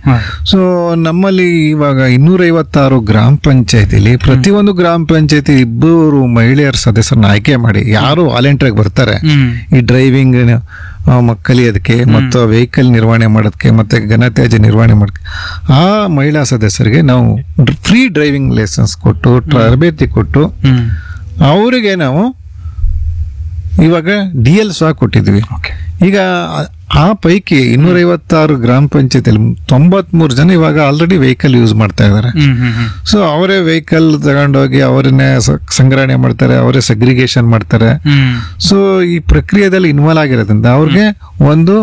ಹಾ. ಸೊ ನಮ್ಮಲ್ಲಿ ಇವಾಗ ಇನ್ನೂರೈವತ್ತಾರು ಗ್ರಾಮ ಪಂಚಾಯತಿಲಿ ಪ್ರತಿಯೊಂದು ಗ್ರಾಮ ಪಂಚಾಯತಿ ಇಬ್ಬರು ಮಹಿಳೆಯರ ಸದಸ್ಯರನ್ನ ಆಯ್ಕೆ ಮಾಡಿ ಯಾರು ವಾಲಂಟಿಯರ್ ಬರ್ತಾರೆ ಹ್ಮ್ ಈ ಡ್ರೈವಿಂಗ್ ಕಲಿಯೋದಕ್ಕೆ ಮತ್ತು ವೆಹಿಕಲ್ ನಿರ್ವಹಣೆ ಮಾಡೋದಕ್ಕೆ ಮತ್ತೆ ಘನತ್ಯಾಜ್ಯ ನಿರ್ವಹಣೆ ಮಾಡೋದಕ್ಕೆ ಆ ಮಹಿಳಾ ಸದಸ್ಯರಿಗೆ ನಾವು ಫ್ರೀ ಡ್ರೈವಿಂಗ್ ಲೈಸೆನ್ಸ್ ಕೊಟ್ಟು ತರಬೇತಿ ಕೊಟ್ಟು ಹ್ಮ್ ಅವರಿಗೆ ನಾವು ಇವಾಗ ಡಿ ಎಲ್ ಸಹ ಕೊಟ್ಟಿದ್ವಿ ಓಕೆ ಈಗ ಆ- ಆ ಪೈಕಿ ಇನ್ನೂರೈವತ್ತಾರು ಗ್ರಾಮ ಪಂಚಾಯತಿಯಲ್ಲಿ ತೊಂಬತ್ಮೂರು ಜನ ಇವಾಗ ಆಲ್ರೆಡಿ ವೆಹಿಕಲ್ ಯೂಸ್ ಮಾಡ್ತಾ ಇದ್ದಾರೆ ಹ್ಮ್ ಹ್ಮ್ ಹ್ಮ್ ಸೊ ಅವರೇ ವೆಹಿಕಲ್ ತಗೊಂಡೋಗಿ ಅವರನ್ನೇ ಸ- ಸಂಗ್ರಹಣೆ ಮಾಡ್ತಾರೆ ಅವರೇ ಸಗ್ರಿಗೇಷನ್ ಮಾಡ್ತಾರೆ ಹ್ಮ್ ಸೊ ಈ ಪ್ರಕ್ರಿಯೆದಲ್ಲಿ ಇನ್ವಾಲ್ವ್ ಆಗಿರೋದ್ರಿಂದ ಅವ್ರಿಗೆ ಒಂದು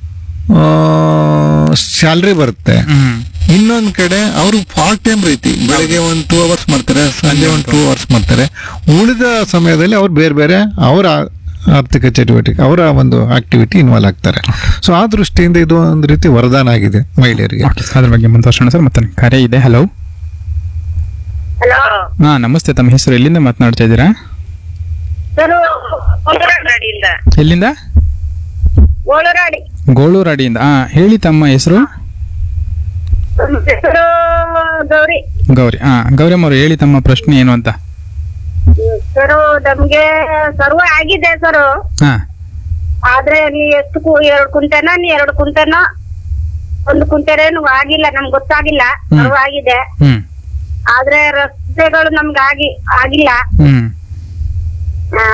ಸ್ಯಾಲ್ರಿ ಬರುತ್ತೆ ಹ್ಮ್ ಇನ್ನೊಂದ್ ಕಡೆ ಅವರು ಪಾರ್ಟ್ ಟೈಮ್ ರೀತಿ ಬೆಳಗ್ಗೆ ಒಂದು ಟೂ ಅವರ್ಸ್ ಮಾಡ್ತಾರೆ ಸಂಜೆ ಒಂದು ಟೂ ಅವರ್ಸ್ ಮಾಡ್ತಾರೆ ಉಳಿದ ಸಮಯದಲ್ಲಿ ಅವ್ರು ಬೇರೆ ಬೇರೆ ಅವರ ಆರ್ಥಿಕ ಚಟುವಟಿಕೆ ಅವರ ಒಂದು ಆಕ್ಟಿವಿಟಿ ಇನ್ವಾಲ್ವ್ ಆಗ್ತಾರೆ ಸೊ ಆ ದೃಷ್ಟಿಯಿಂದ ಇದು ಒಂದು ರೀತಿ ವರದಾನ ಆಗಿದೆ ಮಹಿಳೆಯರಿಗೆ ಓಕೆ ಅದ್ರ ಬಗ್ಗೆ ಮುಂದುವರ್ಸೋಣ ಸರ್ ಮತ್ತೆ ಕರೆ ಇದೆ ಹಲೋ ಹಲೋ ಹಾ ನಮಸ್ತೆ ತಮ್ಮ ಹೆಸರು ಎಲ್ಲಿಂದ ಮಾತನಾಡ್ತಾ ಇದ್ದೀರಾ ಸರ್ ಗೋಳರಾಡಿಯಿಂದ ಎಲ್ಲಿಂದ ಗೋಳರಾಡಿ ಗೋಳೂರಾಡಿಯಿಂದ ಹಾ ಹೇಳಿ ತಮ್ಮ ಹೆಸರು ನಮ್ಮ ಹೆಸರು ಗೌರಿ ಗೌರಿ ಹಾ ಗೌರಮ್ಮ ಅವರು ಹೇಳಿ ತಮ್ಮ ಪ್ರಶ್ನೆ ಏನು ಅಂತ ಸರ್ ನಮ್ಗೆ ಸರ್ವ ಆಗಿದೆ ಸರ್ ಹಾ ಆದ್ರೆ ನೀ ಎಷ್ಟು ಕು- ಎರಡ್ ಕುಂಟೆನ ನೀ ಎರಡು ಕುಂಟೆನ ಒಂದು ಕುಂಟೆನೇನು ಆಗಿಲ್ಲ ನಮ್ಗೆ ಗೊತ್ತಾಗಿಲ್ಲ ಹ್ಮ್. ಸರ್ವ ಆಗಿದೆ ಹ್ಮ್ ಆದ್ರೆ ರಸ್ತೆಗಳು ನಮ್ಗೆ ಆಗಿ ಆಗಿಲ್ಲ ಹ್ಮ್ ಆ,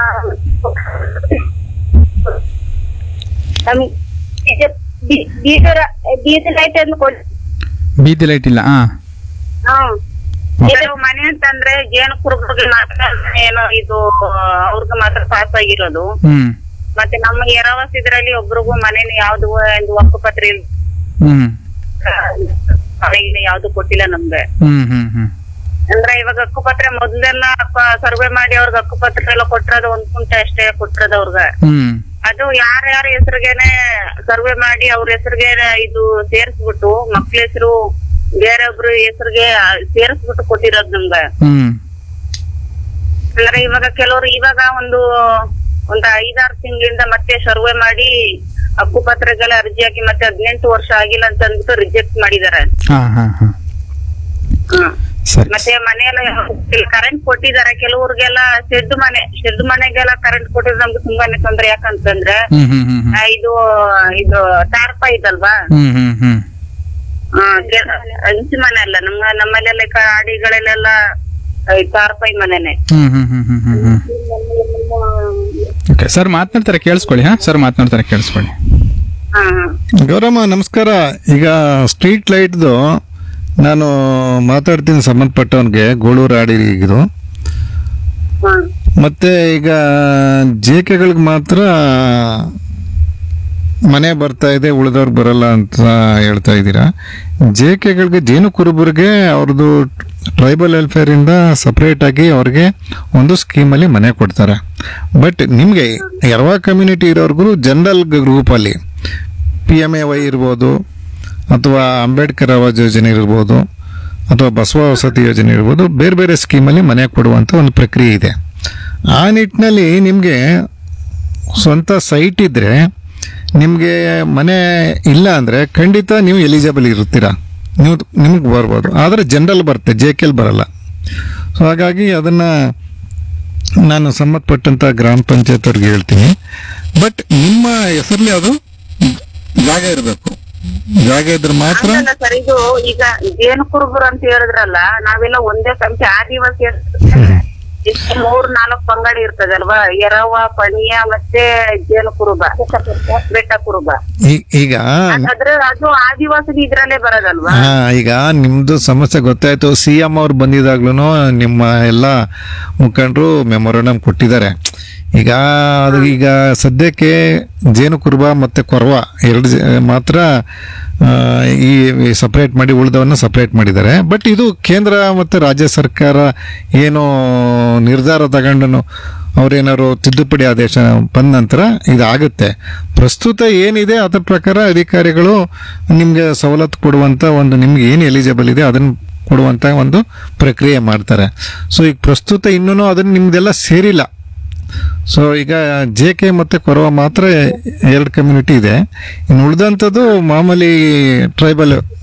ನಮ್ಗೆ ಇದು ಬಿ- ಬೀದಿ ರ- ಬೀದಿ ಲೈಟ್ ಅನ್ನು ಕೊಡಿ ಬೀದಿ ಲೈಟ್ ಇಲ್ಲ ಹಾ ಹ್ಮ್ ಇದು ಮನೆ ಅಂತಂದ್ರೆ ಜೇನು ಕುರುಬರಿಗೆ ಮಾತ್ರ ಏನೋ ಇದು ಅವ್ರಿಗೆ ಮಾತ್ರ ಪಾಸ್ ಆಗಿರೋದು ಹ್ಮ್ ಮತ್ತೆ ನಮ್ಮ ಎರವಸ್ ಇದ್ರಲ್ಲಿ ಒಬ್ರಿಗೂ ಮನೇನ ಯಾವ್ದು ಒಂದು ಹಕ್ಕುಪತ್ರ ಇಲ್ಲ ಹ್ಮ್ ಮನೆಗೆ ಯಾವ್ದು ಕೊಟ್ಟಿಲ್ಲ ನಮ್ಗೆ ಹ್ಮ್ ಹ್ಮ್ ಹ್ಮ್ ಅಂದ್ರೆ ಇವಾಗ ಹಕ್ಕುಪತ್ರ ಮೊದ್ಲೆಲ್ಲ ಸರ್ವೆ ಮಾಡಿ ಅವ್ರಿಗೆ ಹಕ್ಕುಪತ್ರ ಎಲ್ಲ ಕೊಟ್ಟಿರೋದು ಒಂದ್ ಕುಂಟೆ ಅಷ್ಟೇ ಕೊಟ್ಟಿರೋದು ಅವ್ರಗ ಹ್ಮ್ ಅದು ಯಾರ್ಯಾರ ಹೆಸರಿಗೆನೆ ಸರ್ವೆ ಮಾಡಿ ಅವ್ರ ಹೆಸರಿಗೆ ಇದು ಸೇರ್ಸ್ಬಿಟ್ಟು ಮಕ್ಳ ಹೆಸರು ಬೇರೊಬ್ರು ಹೆಸರಿಗೆ ಸೇರ್ಸ್ಬಿಟ್ಟು ಕೊಟ್ಟಿರೋದು ನಮ್ಗೆ ಹ್ಮ್ ಅಂದ್ರೆ ಇವಾಗ ಕೆಲವರು ಇವಾಗ ಒಂದು ಒಂದು ಐದಾರು ತಿಂಗಳಿಂದ ಮತ್ತೆ ಸರ್ವೆ ಮಾಡಿ ಹಕ್ಕುಪತ್ರಗೆಲ್ಲ ಅರ್ಜಿ ಹಾಕಿ ಮತ್ತೆ ಹದಿನೆಂಟು ವರ್ಷ ಆಗಿಲ್ಲ ಅಂತ ಅಂದ್ಬಿಟ್ಟು ರಿಜೆಕ್ಟ್ ಮಾಡಿದಾರೆ ಹಾ ಹಾ ಹಾ ಸರಿ ಮತ್ತೆ ಮನೆಯೆಲ್ಲ ಕರೆಂಟ್ ಕೊಟ್ಟಿದ್ದಾರೆ ಕೆಲವ್ರಿಗೆಲ್ಲ ಶೆಡ್ ಮನೆ ಶೆಡ್ ಮನೆಗೆಲ್ಲ ಕರೆಂಟ್ ಕೊಟ್ಟಿದ್ರೆ ನಮ್ಗೆ ತುಂಬಾನೇ ತೊಂದ್ರೆ ಯಾಕಂತಂದ್ರೆ ಹ್ಮ್ ಹ್ಮ್ ಹ್ಮ್ ಹ್ಮ್ ಆ, ಇದು ಇದು ಟಾರ್ಪ ಇದಲ್ವಾ ಹ್ಮ್ ಹ್ಮ್ ಹ್ಮ್ ಆ, ಕೆ- ಹಂಚು ಮನೆ ಅಲ್ಲ ನಮ್ಮ ನಮ್ಮಲ್ಲೆಲ್ಲ ಕಾಡಿಗಳಲ್ಲೆಲ್ಲ ಟಾರ್ಪೈ ಮನೆನೆ ಹ್ಮ್ ಹ್ಮ್ ಹ್ಮ್ ಹ್ಮ್ ಹ್ಮ್ ಹ್ಮ್ ಓಕೆ ಸರ್ ಮಾತನಾಡ್ತಾರೆ ಕೇಳಿಸ್ಕೊಳ್ಳಿ ಹಾ ಸರ್ ಮಾತನಾಡ್ತಾರೆ ಕೇಳಿಸ್ಕೊಳ್ಳಿ ಹಾ ಹಾ ಗೌರಮ್ಮ ನಮಸ್ಕಾರ ಈಗ ಸ್ಟ್ರೀಟ್ ಲೈಟ್ದು ನಾನು ಮಾತಾಡ್ತೀನಿ ಸಂಬಂಧಪಟ್ಟವನಿಗೆ ಗೋಳೂರು ಆಡಿಗಿದು ಹಾ ಮತ್ತೆ ಈಗ ಜೇಕೆಗಳಿಗೆ ಮಾತ್ರ ಮನೆ ಬರ್ತಾ ಇದೆ ಉಳಿದವ್ರು ಬರಲ್ಲ ಅಂತ ಹೇಳ್ತಾ ಇದ್ದೀರಾ ಜೇಕೆಗಳಿಗೆ ಜೇನು ಕುರುಬರಿಗೆ ಅವ್ರದ್ದು ಟ್ರೈಬಲ್ ವೆಲ್ಫೇರ್ ಇಂದ ಸಪರೇಟ್ ಆಗಿ ಅವ್ರಿಗೆ ಒಂದು ಸ್ಕೀಮಲ್ಲಿ ಮನೆ ಕೊಡ್ತಾರೆ ಬಟ್ ನಿಮಗೆ ಎರವಾ ಕಮ್ಯುನಿಟಿ ಇರೋರ್ಗು ಜನರಲ್ ಗ್ರೂಪಲ್ಲಿ ಪಿ ಎಮ್ ಎ ವೈ ಇರ್ಬೋದು ಅಥವಾ ಅಂಬೇಡ್ಕರ್ ಆವಾಸ್ ಯೋಜನೆ ಇರ್ಬೋದು ಅಥವಾ ಬಸವ ವಸತಿ ಯೋಜನೆ ಇರ್ಬೋದು ಬೇರೆ ಬೇರೆ ಸ್ಕೀಮಲ್ಲಿ ಮನೆ ಕೊಡುವಂಥ ಒಂದು ಪ್ರಕ್ರಿಯೆ ಇದೆ ಆ ನಿಟ್ಟಿನಲ್ಲಿ ನಿಮಗೆ ಸ್ವಂತ ಸೈಟ್ ಇದ್ದರೆ ನಿಮಗೆ ಮನೆ ಇಲ್ಲ ಅಂದರೆ ಖಂಡಿತ ನೀವು ಎಲಿಜಿಬಲ್ ಇರ್ತೀರಾ ನೀವು ನಿಮಗೆ ಬರ್ಬೋದು ಆದರೆ ಜನರಲ್ ಬರುತ್ತೆ ಜೆ ಕೆಲ್ ಬರಲ್ಲ ಸೊ ಹಾಗಾಗಿ ಅದನ್ನು ನಾನು ಸಂಬಂಧಪಟ್ಟಂಥ ಗ್ರಾಮ ಪಂಚಾಯತ್ ಅವ್ರಿಗೆ ಹೇಳ್ತೀನಿ ಬಟ್ ನಿಮ್ಮ ಹೆಸರಲ್ಲಿ ಅದು ಜಾಗ ಇರಬೇಕು ಜಾಗ ಇದ್ರೆ ಮಾತ್ರ ಅಲ್ಲ ಸರ್ ಇದು ಈಗ ಜೇನು ಕುರುಬರು ಅಂತ ಹೇಳಿದ್ರಲ್ಲ ನಾವೆಲ್ಲ ಒಂದೇ ಸಂಖ್ಯೆ ಆದಿವಾಸಿ ಎಷ್ಟು ಮೂರ್ ನಾಲ್ಕು ಪಂಗಡಿ ಇರ್ತದಲ್ವಾ ಎರವ ಪಣಿಯ ಮತ್ತೆ ಜೇನು ಕುರುಬ ಬೆಟ್ಟ ಕುರುಬ ಈ- ಈಗ ಅದ್ರ ಅದು ಆದಿವಾಸಿ ಇದ್ರಲ್ಲೇ ಬರೋದಲ್ವಾ ಹಾ ಈಗ ನಿಮ್ದು ಸಮಸ್ಯೆ ಗೊತ್ತಾಯ್ತು ಸಿ ಎಂ ಅವ್ರು ಬಂದಿದಾಗ್ಲೂ ನಿಮ್ಮ ಎಲ್ಲ ಮುಖಂಡರು ಮೆಮೊರಂಡಮ್ ಕೊಟ್ಟಿದ್ದಾರೆ ಈಗ ಅದು ಈಗ ಸದ್ಯಕ್ಕೆ ಜೇನು ಕುರುಬ ಮತ್ತೆ ಕೊರವ ಎರಡು ಜ- ಮಾತ್ರ ಆ, ಈ ಸಪ್ರೇಟ್ ಮಾಡಿ ಉಳಿದವನ್ನು ಸಪ್ರೇಟ್ ಮಾಡಿದ್ದಾರೆ ಬಟ್ ಇದು ಕೇಂದ್ರ ಮತ್ತು ರಾಜ್ಯ ಸರ್ಕಾರ ಏನು ನಿರ್ಧಾರ ತಗೊಂಡು ಅವ್ರೇನಾದ್ರು ತಿದ್ದುಪಡಿ ಆದೇಶ ಬಂದ ನಂತರ ಇದಾಗುತ್ತೆ ಪ್ರಸ್ತುತ ಏನಿದೆ ಅದರ ಪ್ರಕಾರ ಅಧಿಕಾರಿಗಳು ನಿಮಗೆ ಸವಲತ್ತು ಕೊಡುವಂಥ ಒಂದು ನಿಮ್ಗೆ ಏನು ಎಲಿಜಿಬಲ್ ಇದೆ ಅದನ್ನು ಕೊಡುವಂಥ ಒಂದು ಪ್ರಕ್ರಿಯೆ ಮಾಡ್ತಾರೆ ಸೊ ಈಗ ಪ್ರಸ್ತುತ ಇನ್ನೂ ಅದನ್ನು ನಿಮ್ದೆಲ್ಲ ಸೇರಿಲ್ಲ ಸೊ ಈಗ ಜೆ ಕೆ ಮತ್ತು ಕೊರವ ಮಾತ್ರ ಎರಡು ಕಮ್ಯುನಿಟಿ ಇದೆ ಇನ್ನು ಉಳಿದಂಥದ್ದು ಮಾಮೂಲಿ ಟ್ರೈಬಲ್